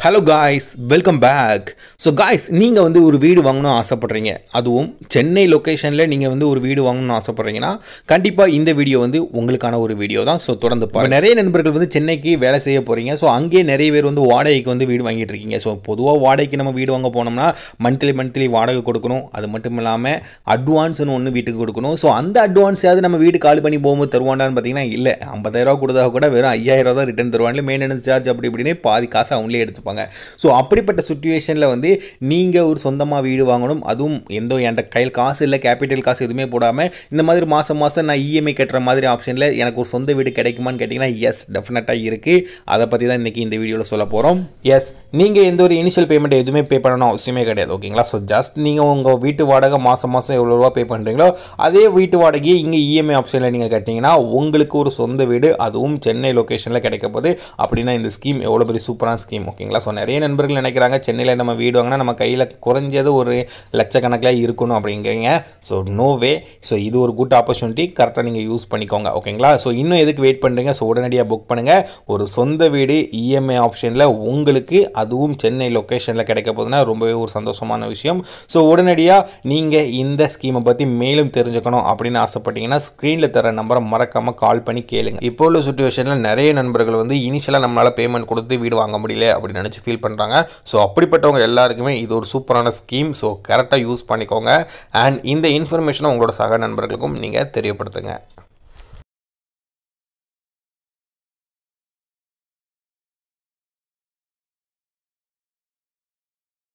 hello guys welcome back so guys நீங்கள் வந்து ஒரு வீடு வாங்கணும்னு ஆசைப்பட்றீங்க அதுவும் சென்னை லொக்கேஷனில் நீங்கள் வந்து ஒரு வீடு வாங்கணும்னு ஆசைப்பட்றீங்கன்னா கண்டிப்பாக இந்த வீடியோ வந்து உங்களுக்கான ஒரு வீடியோ தான் ஸோ தொடர்ந்து பாருங்க நிறைய நண்பர்கள் வந்து சென்னைக்கு வேலை செய்ய போகிறீங்க ஸோ அங்கேயே நிறைய பேர் வந்து வாடகைக்கு வந்து வீடு வாங்கிட்டு இருக்கீங்க ஸோ பொதுவாக வாடகைக்கு நம்ம வீடு வாங்க போனோம்னா மந்த்லி மந்த்லி வாடகை கொடுக்கணும் அது மட்டும் இல்லாமல் அட்வான்ஸ்னு ஒன்று வீட்டுக்கு கொடுக்கணும் ஸோ அந்த அட்வான்ஸாவது நம்ம வீடு காலி பண்ணி போகும்போது தருவாண்டான்னு பார்த்தீங்கன்னா இல்லை ஐம்பதாயிரரூவா கொடுத்தா கூட வெறும் ஐயாயிரம் தான் ரிட்டர்ன் தருவாங்க மெயின்டெனன்ஸ் சார்ஜ் அப்படி இப்படின்னு பாதி காசு அவங்களே எடுத்துப்பாங்க ஸோ அப்படிப்பட்ட சுச்சுவேஷனில் வந்து நீங்கள் ஒரு சொந்தமாக வீடு வாங்கணும் அதுவும் எந்த என்கிட்ட கையில் காசு இல்லை கேபிட்டல் காசு எதுவுமே போடாமல் இந்த மாதிரி மாதம் மாதம் நான் இஎம்ஐ கட்டுற மாதிரி ஆப்ஷனில் எனக்கு ஒரு சொந்த வீடு கிடைக்குமான்னு கேட்டிங்கன்னா எஸ் டெஃபினட்டாக இருக்குது அதை பற்றி தான் இன்றைக்கி இந்த வீடியோவில் சொல்ல போகிறோம் எஸ் நீங்கள் எந்த ஒரு இனிஷியல் பேமெண்ட் எதுவுமே பே பண்ணணும் அவசியமே கிடையாது ஓகேங்களா ஸோ ஜஸ்ட் நீங்கள் உங்கள் வீட்டு வாடகை மாதம் மாதம் எவ்வளோ ரூபா பே பண்ணுறீங்களோ அதே வீட்டு வாடகையை இங்கே இஎம்ஐ ஆப்ஷனில் நீங்கள் கட்டிங்கன்னா உங்களுக்கு ஒரு சொந்த வீடு அதுவும் சென்னை லொக்கேஷனில் கிடைக்க போகுது அப்படின்னா இந்த ஸ்கீம் எவ்வளோ பெரிய சூப்பரான ஸ்கீம் ஓகேங்களா ஸோ நிறைய நண்பர்கள் நினைக்கிறாங்க சென்னையில் நம்ம வீடு வாங்கினா நம்ம கையில் குறைஞ்சது ஒரு லட்சக்கணக்கில் இருக்கணும் அப்படிங்கிறீங்க ஸோ நோ வே ஸோ இது ஒரு குட் ஆப்பர்ச்சுனிட்டி கரெக்டாக நீங்கள் யூஸ் பண்ணிக்கோங்க ஓகேங்களா ஸோ இன்னும் எதுக்கு வெயிட் பண்ணுறீங்க ஸோ உடனடியாக புக் பண்ணுங்கள் ஒரு சொந்த வீடு இஎம்ஐ ஆப்ஷனில் உங்களுக்கு அதுவும் சென்னை லொக்கேஷனில் கிடைக்க போகுதுன்னா ரொம்பவே ஒரு சந்தோஷமான விஷயம் ஸோ உடனடியாக நீங்கள் இந்த ஸ்கீமை பற்றி மேலும் தெரிஞ்சுக்கணும் அப்படின்னு ஆசைப்பட்டீங்கன்னா ஸ்க்ரீனில் தர நம்பரை மறக்காமல் கால் பண்ணி கேளுங்க இப்போ உள்ள சுச்சுவேஷனில் நிறைய நண்பர்கள் வந்து இனிஷியலாக நம்மளால் பேமெண்ட் கொடுத்து வீடு வாங்க முடியல அப்படின்னு நினச்சி ஃபீல் பண்ணுறாங்க ஸோ அப்படிப்பட்டவங்க எல்லாருக்குமே இது ஒரு சூப்பரான ஸ்கீம் ஸோ கரெக்டாக யூஸ் பண்ணிக்கோங்க அண்ட் இந்த இன்ஃபர்மேஷனை உங்களோட சக நண்பர்களுக்கும் நீங்கள் தெரியப்படுத்துங்க